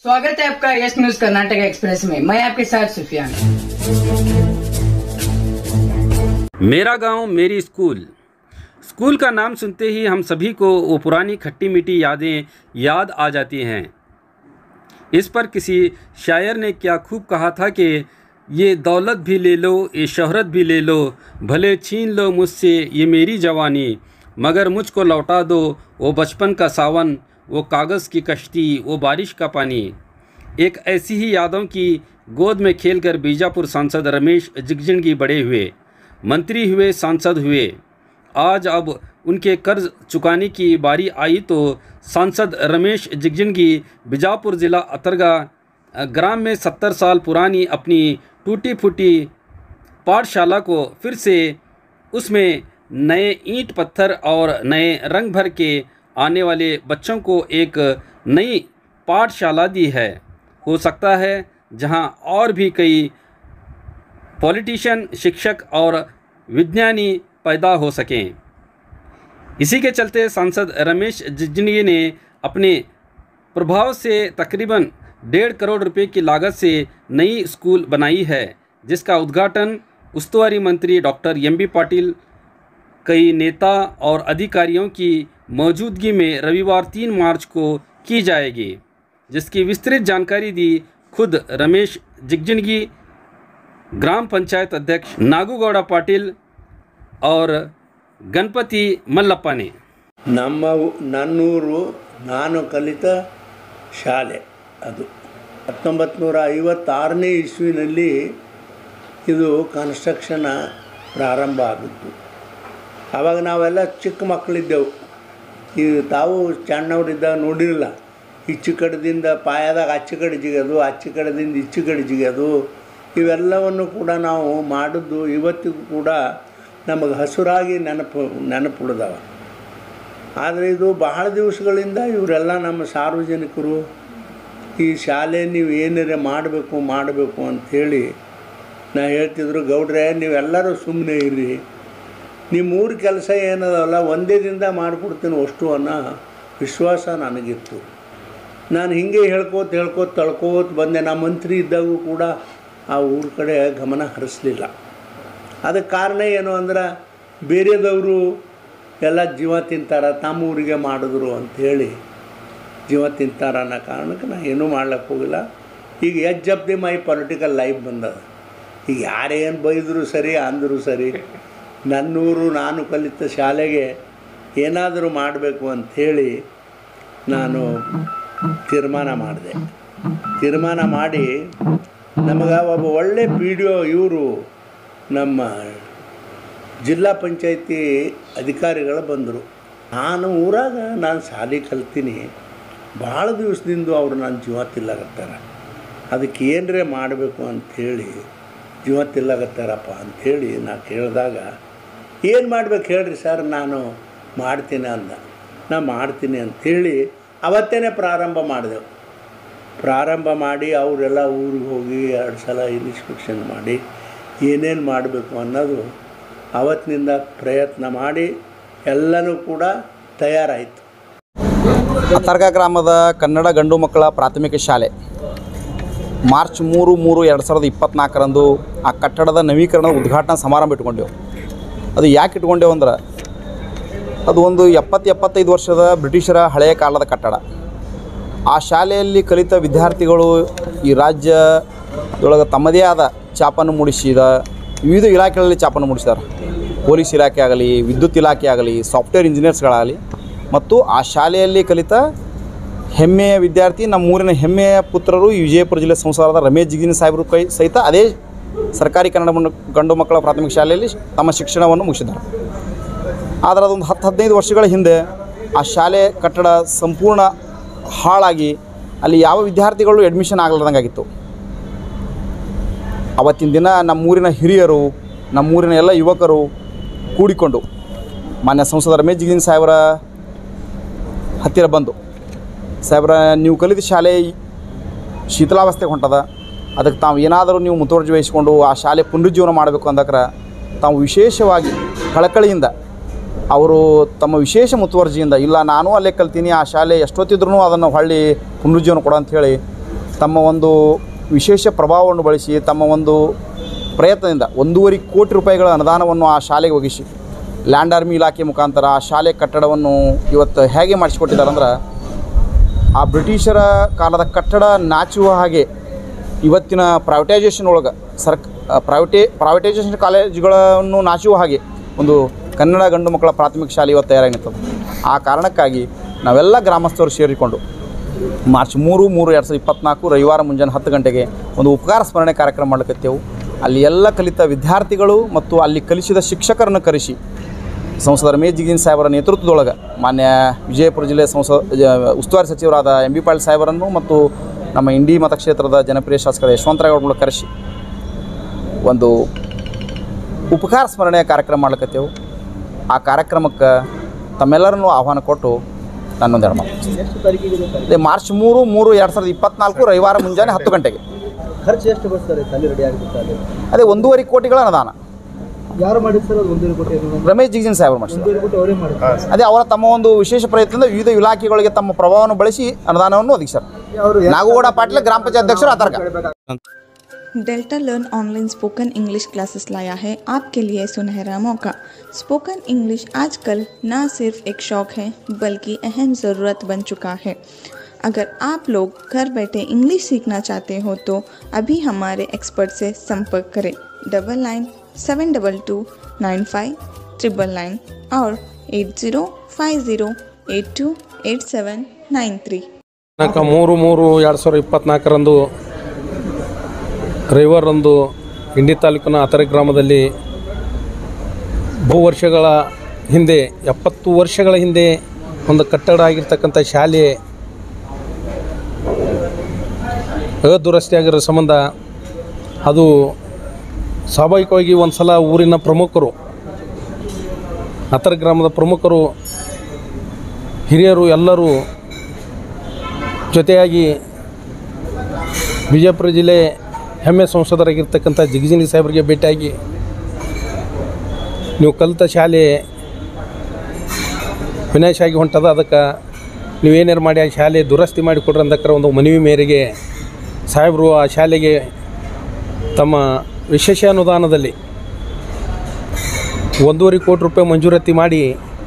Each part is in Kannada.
स्वागत है आपका यस न्यूज कर्नाटक एक्सप्रेस में मैं आपके साथ सुफियान मेरा गांव मेरी स्कूल स्कूल का नाम सुनते ही हम सभी को वो पुरानी खट्टी मीठी यादें याद आ जाती हैं इस पर किसी शायर ने क्या खूब कहा था कि ये दौलत भी ले लो ये शोहरत भी ले लो भले छीन लो मुझसे ये मेरी जवानी मगर मुझको लौटा दो वो बचपन का सावन वो कागज़ की कश्ती वो बारिश का पानी एक ऐसी ही यादों की गोद में खेलकर बीजापुर सांसद रमेश जिगजिणगी बड़े हुए मंत्री हुए सांसद हुए आज अब उनके कर्ज चुकाने की बारी आई तो सांसद रमेश जिगजिणगी बीजापुर ज़िला अतरगा अ, ग्राम में सत्तर साल पुरानी अपनी टूटी फूटी पाठशाला को फिर से उसमें नए ईंट पत्थर और नए रंग भर के आने वाले बच्चों को एक नई पाठशाला दी है हो सकता है जहां और भी कई पॉलिटिशियन शिक्षक और विज्ञानी पैदा हो सकें इसी के चलते सांसद रमेश जिजनी ने अपने प्रभाव से तकरीबन डेढ़ करोड़ रुपए की लागत से नई स्कूल बनाई है जिसका उद्घाटन उस्तुवारी मंत्री डॉक्टर एम बी पाटिल कई नेता और अधिकारियों की मौजूदगी में रविवार तीन मार्च को की जाएगी जिसकी विस्तृत जानकारी दी खुद रमेश जिगजिणगी ग्राम पंचायत अध्यक्ष नागूगौड़ पाटिल और गणपति मल्लप्ಪ ने ನಮ್ಮ ಊ- ನನ್ನೂರು ನಾನು ಕಲಿತ ಶಾಲೆ ಅದು ಹತ್ತೊಂಬತ್ತು ನೂರ ಐವತ್ತಾರನೇ ಇಸ್ವಿನಲ್ಲಿ ಇದು ಕನ್ಸ್ಟ್ರಕ್ಷನ ಪ್ರಾರಂಭ ಆಗಿತ್ತು ಆವಾಗ ನಾವೆಲ್ಲ ಚಿಕ್ಕ ಮಕ್ಕಳಿದ್ದೆವು ಈ ತಾವು ಸಣ್ಣವರಿದ್ದಾಗ ನೋಡಿರಲಿಲ್ಲ ಈಚೆ ಕಡೆದಿಂದ ಪಾಯದಾಗ ಆಚೆ ಕಡೆ ಜಿಗೋದು ಆಚೆ ಕಡೆದಿಂದ ಈಚೆ ಕಡೆ ಜಿಗೋದು ಇವೆಲ್ಲವನ್ನು ಕೂಡ ನಾವು ಮಾಡಿದ್ದು ಇವತ್ತಿಗೂ ಕೂಡ ನಮಗೆ ಹಸುರಾಗಿ ನೆನಪು ನೆನಪುಳಿದಾವ ಆದರೆ ಇದು ಬಹಳ ದಿವಸಗಳಿಂದ ಇವರೆಲ್ಲ ನಮ್ಮ ಸಾರ್ವಜನಿಕರು ಈ ಶಾಲೆ ನೀವು ಏನಾರ ಮಾಡಬೇಕು ಮಾಡಬೇಕು ಅಂಥೇಳಿ ನಾ ಹೇಳ್ತಿದ್ರು ಗೌಡ್ರೆ ನೀವೆಲ್ಲರೂ ಸುಮ್ಮನೆ ಇರ್ರಿ ನಿಮ್ಮ ಊರ ಕೆಲಸ ಏನದಲ್ಲ ಒಂದೇ ದಿನದ ಮಾಡಿಕೊಡ್ತೀನಿ ಅಷ್ಟು ಅನ್ನೋ ವಿಶ್ವಾಸ ನನಗಿತ್ತು ನಾನು ಹಿಂಗೆ ಹೇಳ್ಕೋತ ಹೇಳ್ಕೋತ ತಳ್ಕೋತ ಬಂದೆ ನಾ ಮಂತ್ರಿ ಇದ್ದಾಗೂ ಕೂಡ ಆ ಊರ ಕಡೆ ಗಮನ ಹರಿಸ್ಲಿಲ್ಲ ಅದಕ್ಕೆ ಕಾರಣ ಏನು ಅಂದ್ರೆ ಬೇರೆದವರು ಎಲ್ಲ ಜೀವ ತಿಂತಾರ ತಮ್ಮ ಊರಿಗೆ ಮಾಡಿದ್ರು ಅಂಥೇಳಿ ಜೀವ ತಿಂತಾರ ಅನ್ನೋ ಕಾರಣಕ್ಕೆ ನಾ ಏನೂ ಮಾಡ್ಲಿಕ್ಕೆ ಹೋಗಿಲ್ಲ ಈಗ ಎಚ್ of the my political life ಬಂದದ ಈಗ ಯಾರೇನು ಬೈದರೂ ಸರಿ ಅಂದರೂ ಸರಿ ನನ್ನೂರು ನಾನು ಕಲಿತ ಶಾಲೆಗೆ ಏನಾದರೂ ಮಾಡಬೇಕು ಅಂಥೇಳಿ ನಾನು ತೀರ್ಮಾನ ಮಾಡಿದೆ ತೀರ್ಮಾನ ಮಾಡಿ ನಮಗೆ ಒಬ್ಬ ಒಳ್ಳೆ ಪಿ ಡಿ ಒ ಇವರು ನಮ್ಮ ಜಿಲ್ಲಾ ಪಂಚಾಯತಿ ಅಧಿಕಾರಿಗಳು ಬಂದರು ನಾನು ಊರಾಗ ನಾನು ಶಾಲೆ ಕಲ್ತೀನಿ ಭಾಳ ದಿವಸದಿಂದ ಅವರು ನಾನು ಜೀವ ತಿಲ್ಲಾಗತ್ತಾರ ಅದಕ್ಕೆ ಏನರೇ ಮಾಡಬೇಕು ಅಂಥೇಳಿ ಜೀವ ತಿಲ್ಲಾಗತ್ತಾರಪ್ಪ ಅಂಥೇಳಿ ನಾ ಕೇಳಿದಾಗ ಏನು ಮಾಡ್ಬೇಕು ಹೇಳ್ರಿ ಸರ್ ನಾನು ಮಾಡ್ತೀನಿ ಅಂದ ನಾ ಮಾಡ್ತೀನಿ ಅಂಥೇಳಿ ಅವತ್ತೇ ಪ್ರಾರಂಭ ಮಾಡಿದೆವು ಪ್ರಾರಂಭ ಮಾಡಿ ಅವರೆಲ್ಲ ಊರಿಗೆ ಹೋಗಿ ಎರಡು ಸಲ ಇನ್ಸ್ಪೆಕ್ಷನ್ ಮಾಡಿ ಏನೇನು ಮಾಡಬೇಕು ಅನ್ನೋದು ಅವತ್ತಿನಿಂದ ಪ್ರಯತ್ನ ಮಾಡಿ ಎಲ್ಲನೂ ಕೂಡ ತಯಾರಾಯಿತು ಅತರ್ಗ ಗ್ರಾಮದ ಕನ್ನಡ ಗಂಡು ಮಕ್ಕಳ ಪ್ರಾಥಮಿಕ ಶಾಲೆ ಮಾರ್ಚ್ ಮೂರು ಮೂರು ಎರಡು ಸಾವಿರದ ಇಪ್ಪತ್ತ್ನಾಲ್ಕರಂದು ಆ ಕಟ್ಟಡದ ನವೀಕರಣದ ಉದ್ಘಾಟನಾ ಸಮಾರಂಭ ಇಟ್ಕೊಂಡೆವು ಅದು ಯಾಕೆ ಇಟ್ಕೊಂಡೆವು ಅಂದ್ರೆ ಅದು ಒಂದು ಎಪ್ಪತ್ತು ಎಪ್ಪತ್ತೈದು ವರ್ಷದ ಬ್ರಿಟಿಷರ ಹಳೆಯ ಕಾಲದ ಕಟ್ಟಡ ಆ ಶಾಲೆಯಲ್ಲಿ ಕಲಿತ ವಿದ್ಯಾರ್ಥಿಗಳು ಈ ರಾಜ್ಯದೊಳಗೆ ತಮ್ಮದೇ ಆದ ಛಾಪನ್ನು ಮೂಡಿಸಿದ ವಿವಿಧ ಇಲಾಖೆಗಳಲ್ಲಿ ಛಾಪನ್ನು ಮೂಡಿಸಿದ್ದಾರೆ ಪೊಲೀಸ್ ಇಲಾಖೆ ಆಗಲಿ ವಿದ್ಯುತ್ ಇಲಾಖೆ ಆಗಲಿ ಸಾಫ್ಟ್ವೇರ್ ಇಂಜಿನಿಯರ್ಸ್ಗಳಾಗಲಿ ಮತ್ತು ಆ ಶಾಲೆಯಲ್ಲಿ ಕಲಿತ ಹೆಮ್ಮೆಯ ವಿದ್ಯಾರ್ಥಿ ನಮ್ಮ ಊರಿನ ಹೆಮ್ಮೆಯ ಪುತ್ರರು ಈ ವಿಜಯಪುರ ಜಿಲ್ಲೆ ಸಂಸಾರದ ರಮೇಶ್ ಜಿಗಿನಿ ಸಾಹೇಬರು ಕೈ ಸಹಿತ ಅದೇ ಸರ್ಕಾರಿ ಕನ್ನಡ ಮಣ್ಣು- ಗಂಡು ಮಕ್ಕಳ ಪ್ರಾಥಮಿಕ ಶಾಲೆಯಲ್ಲಿ ತಮ್ಮ ಶಿಕ್ಷಣವನ್ನು ಮುಗಿಸಿದ್ದಾರೆ ಆದರೆ ಅದೊಂದು ಹತ್ತು ಹದಿನೈದು ವರ್ಷಗಳ ಹಿಂದೆ ಆ ಶಾಲೆ ಕಟ್ಟಡ ಸಂಪೂರ್ಣ ಹಾಳಾಗಿ ಅಲ್ಲಿ ಯಾವ ವಿದ್ಯಾರ್ಥಿಗಳು ಅಡ್ಮಿಷನ್ ಆಗಲಾರ್ದಂಗಾಗಿತ್ತು ಅವತ್ತಿನ ದಿನ ನಮ್ಮೂರಿನ ಹಿರಿಯರು ನಮ್ಮೂರಿನ ಎಲ್ಲ ಯುವಕರು ಕೂಡಿಕೊಂಡು ಮಾನ್ಯ ಸಂಸದ ರಮೇಶ್ ಜಿಗಿನ್ ಸಾಹೇಬರ ಹತ್ತಿರ ಬಂದು ಸಾಹೇಬ್ರ ನೀವು ಕಲಿತ ಶಾಲೆ ಶೀತಲಾವಸ್ಥೆಗೆ ಹೊಂಟದ ಅದಕ್ಕೆ ತಾವು ಏನಾದರೂ ನೀವು ಮುತುವರ್ಜಿ ವಹಿಸಿಕೊಂಡು ಆ ಶಾಲೆ ಪುನರುಜ್ಜೀವನ ಮಾಡಬೇಕು ಅಂದಕ್ರ ತಾವು ವಿಶೇಷವಾಗಿ ಕಳಕಳಿಯಿಂದ ಅವರು ತಮ್ಮ ವಿಶೇಷ ಮುತುವರ್ಜಿಯಿಂದ ಇಲ್ಲ ನಾನು ಅಲ್ಲೇ ಕಲ್ತೀನಿ ಆ ಶಾಲೆ ಎಷ್ಟೊತ್ತಿದ್ರೂ ಅದನ್ನು ಹೊಳ್ಳಿ ಪುನರುಜ್ಜೀವನ ಕೊಡು ಅಂಥೇಳಿ ತಮ್ಮ ಒಂದು ವಿಶೇಷ ಪ್ರಭಾವವನ್ನು ಬಳಸಿ ತಮ್ಮ ಒಂದು ಪ್ರಯತ್ನದಿಂದ ಒಂದೂವರೆ ಕೋಟಿ ರೂಪಾಯಿಗಳ ಅನುದಾನವನ್ನು ಆ ಶಾಲೆಗೆ ಒಗಿಸಿ ಲ್ಯಾಂಡ್ ಆರ್ಮಿ ಇಲಾಖೆ ಮುಖಾಂತರ ಆ ಶಾಲೆ ಕಟ್ಟಡವನ್ನು ಇವತ್ತು ಹೇಗೆ ಮಾಡಿಸಿಕೊಟ್ಟಿದ್ದಾರೆ ಅಂದ್ರೆ ಆ ಬ್ರಿಟಿಷರ ಕಾಲದ ಕಟ್ಟಡ ನಾಚುವ ಹಾಗೆ ಇವತ್ತಿನ ಪ್ರೈವೇಟೈಸೇಷನ್ ಒಳಗೆ ಸರ್ಕ ಪ್ರೈವೇಟೇ ಪ್ರೈವೇಟೈಸೇಷನ್ ಕಾಲೇಜುಗಳನ್ನು ನಾಚುವ ಹಾಗೆ ಒಂದು ಕನ್ನಡ ಗಂಡು ಮಕ್ಕಳ ಪ್ರಾಥಮಿಕ ಶಾಲೆ ಇವತ್ತು ತಯಾರಾಗಿರ್ತದೆ ಆ ಕಾರಣಕ್ಕಾಗಿ ನಾವೆಲ್ಲ ಗ್ರಾಮಸ್ಥರು ಸೇರಿಕೊಂಡು ಮಾರ್ಚ್ ಮೂರು ಮೂರು ಎರಡು ಸಾವಿರದ ಇಪ್ಪತ್ತ್ನಾಲ್ಕು ರವಿವಾರ ಮುಂಜಾನೆ ಹತ್ತು ಗಂಟೆಗೆ ಒಂದು ಉಪಕಾರ ಸ್ಮರಣೆ ಕಾರ್ಯಕ್ರಮ ಮಾಡ್ಲಿಕ್ಕತ್ತೇವು ಅಲ್ಲಿ ಎಲ್ಲ ಕಲಿತ ವಿದ್ಯಾರ್ಥಿಗಳು ಮತ್ತು ಅಲ್ಲಿ ಕಲಿಸಿದ ಶಿಕ್ಷಕರನ್ನು ಕರೆಸಿ ಸಂಸದ ರಮೇಶ್ ಜಿಗಿನ್ ಸಾಹೇಬರ ನೇತೃತ್ವದೊಳಗೆ ಮಾನ್ಯ ವಿಜಯಪುರ ಜಿಲ್ಲೆ ಸಂಸ ಜ- ಉಸ್ತುವಾರಿ ಸಚಿವರಾದ ಎಂ ಬಿ ಪಾಟೀಲ್ ಸಾಹೇಬರನ್ನು ಮತ್ತು ನಮ್ಮ ಇಂಡಿ ಮತಕ್ಷೇತ್ರದ ಜನಪ್ರಿಯ ಶಾಸಕರ ಯಶವಂತರಾಯಗೌಡರು ಕರೆಸಿ ಒಂದು ಉಪಕಾರ ಸ್ಮರಣೆಯ ಕಾರ್ಯಕ್ರಮ ಮಾಡ್ಲಿಕ್ಕತ್ತೇವು ಆ ಕಾರ್ಯಕ್ರಮಕ್ಕೆ ತಮ್ಮೆಲ್ಲರನ್ನೂ ಆಹ್ವಾನ ಕೊಟ್ಟು ನಾನೊಂದೆರಡು ಮಾತು ಅದೇ ಮಾರ್ಚ್ ಮೂರು ಮೂರು ಎರಡು ಸಾವಿರದ ಇಪ್ಪತ್ನಾಲ್ಕು ರವಿವಾರ ಮುಂಜಾನೆ ಹತ್ತು ಗಂಟೆಗೆ ಖರ್ಚು ಎಷ್ಟು ಬರ್ತಾರೆ ಶಾಲೆ ರೆಡಿ ಆಗುತ್ತೆ ಶಾಲೆ ಅದೇ ಒಂದೂವರೆ ಕೋಟಿಗಳ ಅನುದಾನ ಯಾರು ಮಾಡಿರ್ತಾರೆ ಅದು ಒಂದೂವರೆ ಕೋಟಿ ಅನ್ನೋದು ರಮೇಶ್ ಜಿಗಿನ್ ಸಾಹೇಬರು ಮಾಡಿಸಿದ್ರು ಒಂದೂವರೆ ಕೋಟಿ ಅವರೇ ಮಾಡ್ತಾರೆ ಅದೇ ಅವರ ತಮ್ಮ ಒಂದು ವಿಶೇಷ ಪ್ರಯತ್ನದಿಂದ ವಿವಿಧ ಇಲಾಖೆಗಳಿಗೆ ತಮ್ಮ ಪ್ರಭಾವವನ್ನು ಬಳಸಿ ಅನುದಾನವನ್ನು ಒದಗಿಸ್ಯಾರ ಅವರು ನಾಗೂಗೌಡ ಪಾಟೀಲ್ ಗ್ರಾಮ ಪಂಚಾಯತ್ ಅಧ್ಯಕ್ಷರು ಆತರ್ಕ Delta learn online spoken English classes लाया है आपके लिए सुनहरा मौका स्पोकन इंग्लिश आजकल न सिर्फ एक शौक है बल्कि अहम ज़रूरत बन चुका है अगर आप लोग घर बैठे इंग्लिश सीखना चाहते हो तो अभी हमारे एक्सपर्ट से संपर्क करें double nine seven double two nine five triple nine और eight zero five zero eight two eight seven nine three ದಿನಾಂಕ ಮೂರು ಮೂರು ಎರಡು ಸಾವಿರದ ಇಪ್ಪತ್ತ್ನಾಲ್ಕರಂದು ರವಿವಾರಂದು ಇಂಡಿ ತಾಲೂಕಿನ ಅತರೆ ಗ್ರಾಮದಲ್ಲಿ ಬಹು ವರ್ಷಗಳ ಹಿಂದೆ ಎಪ್ಪತ್ತು ವರ್ಷಗಳ ಹಿಂದೆ ಒಂದು ಕಟ್ಟಡ ಆಗಿರ್ತಕ್ಕಂಥ ಶಾಲೆ ಅದುರಸ್ತಿ ಆಗಿರೋ ಸಂಬಂಧ ಅದು ಸ್ವಾಭಾವಿಕವಾಗಿ ಒಂದು ಸಲ ಊರಿನ ಪ್ರಮುಖರು ಅತರ ಗ್ರಾಮದ ಪ್ರಮುಖರು ಹಿರಿಯರು ಎಲ್ಲರೂ ಜೊತೆಯಾಗಿ ವಿಜಯಪುರ ಜಿಲ್ಲೆ ಹೆಮ್ಮೆ ಸಂಸದರಾಗಿರ್ತಕ್ಕಂಥ ಜಿಗಜಿನಿ ಸಾಹೇಬರಿಗೆ ಭೇಟಿಯಾಗಿ ನೀವು ಕಲಿತ ಶಾಲೆ ವಿನಾಶ ಆಗಿ ಹೊಂಟದ ಅದಕ್ಕೆ ನೀವೇನಾರು ಮಾಡಿ ಆ ಶಾಲೆ ದುರಸ್ತಿ ಮಾಡಿ ಕೊಡ್ರಿ ಅಂದಕ್ಕರ ಒಂದು ಮನವಿ ಮೇರೆಗೆ ಸಾಹೇಬರು ಆ ಶಾಲೆಗೆ ತಮ್ಮ ವಿಶೇಷ ಅನುದಾನದಲ್ಲಿ ಒಂದೂವರೆ ಕೋಟಿ ರೂಪಾಯಿ ಮಂಜೂರಾತಿ ಮಾಡಿ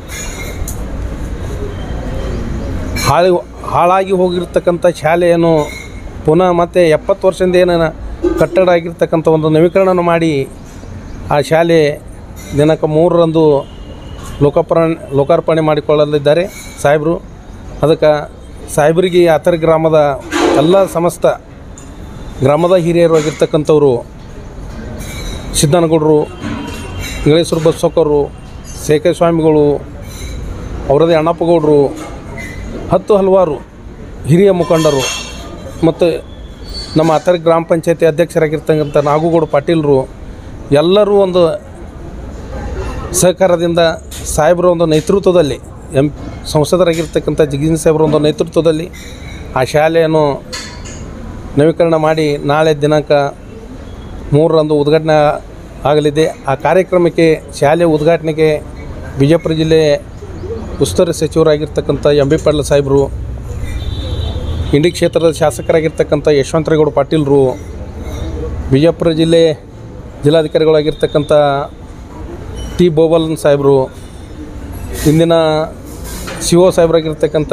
ಹಾಳು ಹಾಳಾಗಿ ಹೋಗಿರ್ತಕ್ಕಂಥ ಶಾಲೆಯನ್ನು ಪುನಃ ಮತ್ತೆ ಎಪ್ಪತ್ತು ವರ್ಷದಿಂದ ಏನ ಕಟ್ಟಡ ಆಗಿರ್ತಕ್ಕಂಥ ಒಂದು ನವೀಕರಣ ಮಾಡಿ ಆ ಶಾಲೆ ದಿನಾಂಕ ಮೂರರಂದು ಲೋಕಾರ್ಪಣೆ ಲೋಕಾರ್ಪಣೆ ಮಾಡಿಕೊಳ್ಳಲಿದ್ದಾರೆ ಸಾಹೇಬರು ಅದಕ್ಕೆ ಸಾಹೇಬರಿಗೆ ಆತರ ಗ್ರಾಮದ ಎಲ್ಲ ಸಮಸ್ತ ಗ್ರಾಮದ ಹಿರಿಯರು ಆಗಿರ್ತಕ್ಕಂಥವ್ರು ಸಿದ್ದನಗೌಡರು ಇಂಗಳೇಶ್ವರ ಬಸವಕರು ಸೇಕೆ ಸ್ವಾಮಿಗಳು ಅವರದೇ ಅಣ್ಣಪ್ಪಗೌಡರು ಹತ್ತು ಹಲವಾರು ಹಿರಿಯ ಮುಖಂಡರು ಮತ್ತು ನಮ್ಮ ಅತರ ಗ್ರಾಮ ಪಂಚಾಯತಿ ಅಧ್ಯಕ್ಷರಾಗಿರ್ತಕ್ಕಂಥ ನಾಗುಗೌಡ ಪಾಟೀಲರು ಎಲ್ಲರೂ ಒಂದು ಸಹಕಾರದಿಂದ ಸಾಹೇಬರ ಒಂದು ನೇತೃತ್ವದಲ್ಲಿ ಎಂ ಸಂಸದರಾಗಿರ್ತಕ್ಕಂಥ ಜಿಗಿನ್ ಸಾಹೇಬರ ಒಂದು ನೇತೃತ್ವದಲ್ಲಿ ಆ ಶಾಲೆಯನ್ನು ನವೀಕರಣ ಮಾಡಿ ನಾಳೆ ದಿನಾಂಕ ಮೂರರಂದು ಉದ್ಘಾಟನೆ ಆಗಲಿದೆ ಆ ಕಾರ್ಯಕ್ರಮಕ್ಕೆ ಶಾಲೆ ಉದ್ಘಾಟನೆಗೆ ವಿಜಯಪುರ ಜಿಲ್ಲೆ ಉಸ್ತುವಾರಿ ಸಚಿವರಾಗಿರ್ತಕ್ಕಂಥ ಎಂ ಬಿ ಪಾಟೀಲ್ ಸಾಹೇಬರು ಇಂಡಿ ಕ್ಷೇತ್ರದ ಶಾಸಕರಾಗಿರ್ತಕ್ಕಂಥ ಯಶವಂತರೇಗೌಡ ಪಾಟೀಲರು ವಿಜಯಪುರ ಜಿಲ್ಲೆ ಜಿಲ್ಲಾಧಿಕಾರಿಗಳಾಗಿರ್ತಕ್ಕಂಥ ಟಿ ಬೋಬಲ್ ಸಾಹೇಬರು ಇಂದಿನ ಸಿ ಒ ಸಾಹೇಬರಾಗಿರ್ತಕ್ಕಂಥ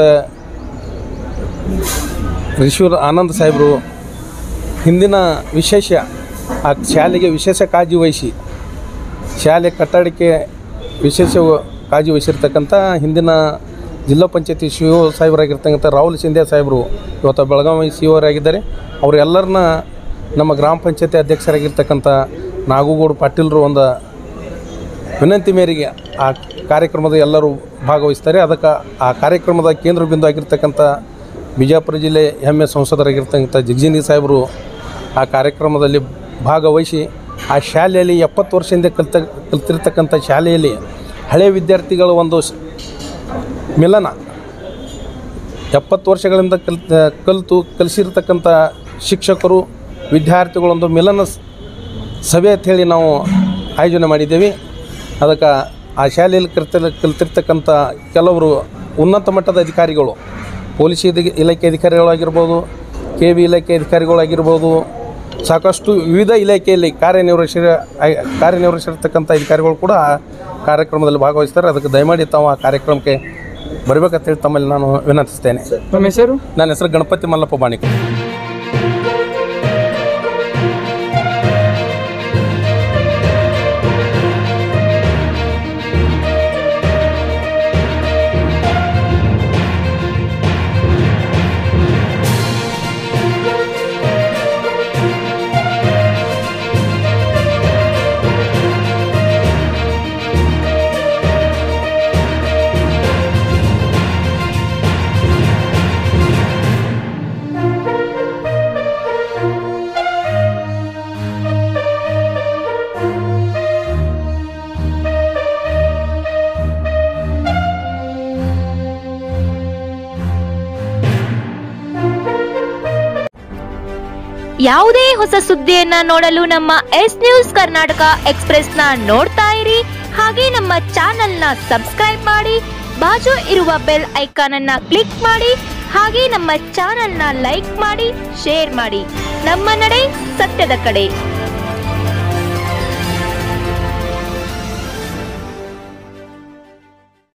ರಿಶ್ವರ್ ಆನಂದ್ ಸಾಹೇಬರು ಹಿಂದಿನ ವಿಶೇಷ ಆ ಶಾಲೆಗೆ ವಿಶೇಷ ಕಾಳಜಿ ವಹಿಸಿ ಶಾಲೆ ಕಟ್ಟಡಕ್ಕೆ ವಿಶೇಷ ಕಾಳಜಿ ವಹಿಸಿರ್ತಕ್ಕಂಥ ಹಿಂದಿನ ಜಿಲ್ಲಾ ಪಂಚಾಯತಿ ಸಿ ಒ ಸಾಹೇಬರಾಗಿರ್ತಕ್ಕಂಥ ರಾಹುಲ್ ಸಿಂಧ್ಯಾ ಸಾಹೇಬರು ಇವತ್ತು ಬೆಳಗಾವಿ ಸಿ ಅವರಾಗಿದ್ದಾರೆ ಅವರೆಲ್ಲರನ್ನ ನಮ್ಮ ಗ್ರಾಮ ಪಂಚಾಯತಿ ಅಧ್ಯಕ್ಷರಾಗಿರ್ತಕ್ಕಂಥ ನಾಗುಗೌಡ ಪಾಟೀಲರು ಒಂದು ವಿನಂತಿ ಮೇರೆಗೆ ಆ ಕಾರ್ಯಕ್ರಮದ ಎಲ್ಲರೂ ಭಾಗವಹಿಸ್ತಾರೆ ಅದಕ್ಕೆ ಆ ಕಾರ್ಯಕ್ರಮದ ಕೇಂದ್ರ ಬಿಂದು ಆಗಿರ್ತಕ್ಕಂಥ ಬಿಜಾಪುರ ಜಿಲ್ಲೆ ಹೆಮ್ಮೆ ಸಂಸದರಾಗಿರ್ತಕ್ಕಂಥ ಜಿಗ್ಜಿನಿ ಸಾಹೇಬರು ಆ ಕಾರ್ಯಕ್ರಮದಲ್ಲಿ ಭಾಗವಹಿಸಿ ಆ ಶಾಲೆಯಲ್ಲಿ ಎಪ್ಪತ್ತು ವರ್ಷದಿಂದ ಕಲಿತ ಕಲ್ತಿರ್ತಕ್ಕಂಥ ಶಾಲೆಯಲ್ಲಿ ಹಳೆಯ ವಿದ್ಯಾರ್ಥಿಗಳ ಒಂದು ಸ್- ಮಿಲನ ಎಪ್ಪತ್ತು ವರ್ಷಗಳಿಂದ ಕಲ್ ಕಲಿತು ಕಲಿಸಿರ್ತಕ್ಕಂಥ ಶಿಕ್ಷಕರು ವಿದ್ಯಾರ್ಥಿಗಳೊಂದು ಮಿಲನ ಸ್- ಸಭೆ ಅಂತ ಹೇಳಿ ನಾವು ಆಯೋಜನೆ ಮಾಡಿದ್ದೇವೆ ಅದಕ್ಕೆ ಆ ಶಾಲೆಯಲ್ಲಿ ಕಲ್ತಿರ್ ಕಲ್ತಿರ್ತಕ್ಕಂಥ ಕೆಲವರು ಉನ್ನತ ಮಟ್ಟದ ಅಧಿಕಾರಿಗಳು ಪೊಲೀಸ್ ಇದ- ಇಲಾಖೆ ಅಧಿಕಾರಿಗಳಾಗಿರ್ಬೋದು ಕೆ ವಿ ಇಲಾಖೆ ಅಧಿಕಾರಿಗಳಾಗಿರ್ಬೋದು ಸಾಕಷ್ಟು ವಿವಿಧ ಇಲಾಖೆಯಲ್ಲಿ ಕಾರ್ಯನಿರ್ವಹಿಸಿ ಕಾರ್ಯನಿರ್ವಹಿಸಿರ್ತಕ್ಕಂಥ ಅಧಿಕಾರಿಗಳು ಕೂಡ ಆ ಕಾರ್ಯಕ್ರಮದಲ್ಲಿ ಭಾಗವಹಿಸ್ತಾರೆ ಅದಕ್ಕೆ ದಯಮಾಡಿ ತಾವು ಆ ಕಾರ್ಯಕ್ರಮಕ್ಕೆ ಬರಬೇಕಂತೇಳಿ ತಮ್ಮಲ್ಲಿ ನಾನು ವಿನಂತಿಸ್ತೇನೆ ನಮ್ಮ ಹೆಸರು ನನ್ನ ಹೆಸರು ಗಣಪತಿ ಮಲ್ಲಪ್ಪ ಬಾಣಿಕ ಯಾವುದೇ ಹೊಸ ಸುದ್ದಿಯನ್ನ ನೋಡಲು ನಮ್ಮ ಎಸ್ ನ್ಯೂಸ್ ಕರ್ನಾಟಕ ಎಕ್ಸ್ಪ್ರೆಸ್ನ ನೋಡ್ತಾ ಇರಿ ಹಾಗೆ ನಮ್ಮ ಚಾನೆಲ್ನ ಸಬ್ಸ್ಕ್ರೈಬ್ ಮಾಡಿ ಬಾಜು ಇರುವ ಬೆಲ್ ಐಕಾನ್ ಅನ್ನ ಕ್ಲಿಕ್ ಮಾಡಿ ಹಾಗೆ ನಮ್ಮ ಚಾನೆಲ್ನ ಲೈಕ್ ಮಾಡಿ ಶೇರ್ ಮಾಡಿ ನಮ್ಮ ನಡೆ ಸತ್ಯದ ಕಡೆ